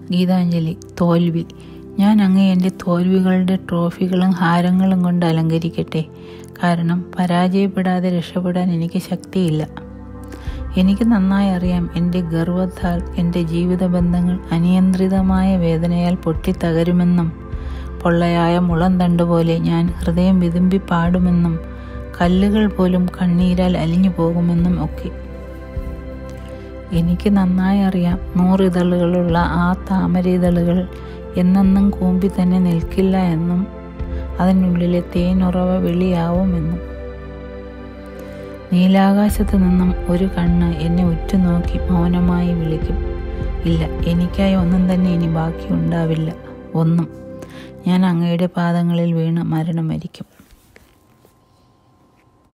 ഗീതാഞ്ജലി തോൽവി ഞാൻ അങ്ങേ എൻ്റെ തോൽവികളുടെ ട്രോഫികളും ഹാരങ്ങളും കൊണ്ട് അലങ്കരിക്കട്ടെ കാരണം പരാജയപ്പെടാതെ രക്ഷപ്പെടാൻ എനിക്ക് ശക്തിയില്ല എനിക്ക് നന്നായി അറിയാം എൻ്റെ ഗർവത്താൽ എൻ്റെ ജീവിത ബന്ധങ്ങൾ അനിയന്ത്രിതമായ വേദനയാൽ പൊട്ടിത്തകരുമെന്നും പൊള്ളയായ മുളം തണ്ടുപോലെ ഞാൻ ഹൃദയം വിതുമ്പി പാടുമെന്നും കല്ലുകൾ പോലും കണ്ണീരാൽ അലിഞ്ഞു പോകുമെന്നും ഒക്കെ എനിക്ക് നന്നായി അറിയാം നൂറിതളുകളുള്ള ആ താമരയിതളുകൾ എന്നെന്നും കൂമ്പി തന്നെ നിൽക്കില്ല എന്നും അതിനുള്ളിലെ തേനുറവ വെളിയാവുമെന്നും നീലാകാശത്ത് നിന്നും ഒരു കണ്ണ് എന്നെ ഉറ്റുനോക്കി മൗനമായി വിളിക്കും ഇല്ല എനിക്കായി ഒന്നും തന്നെ ഇനി ബാക്കിയുണ്ടാവില്ല ഒന്നും ഞാൻ അങ്ങയുടെ പാദങ്ങളിൽ വീണ് മരണം മരിക്കും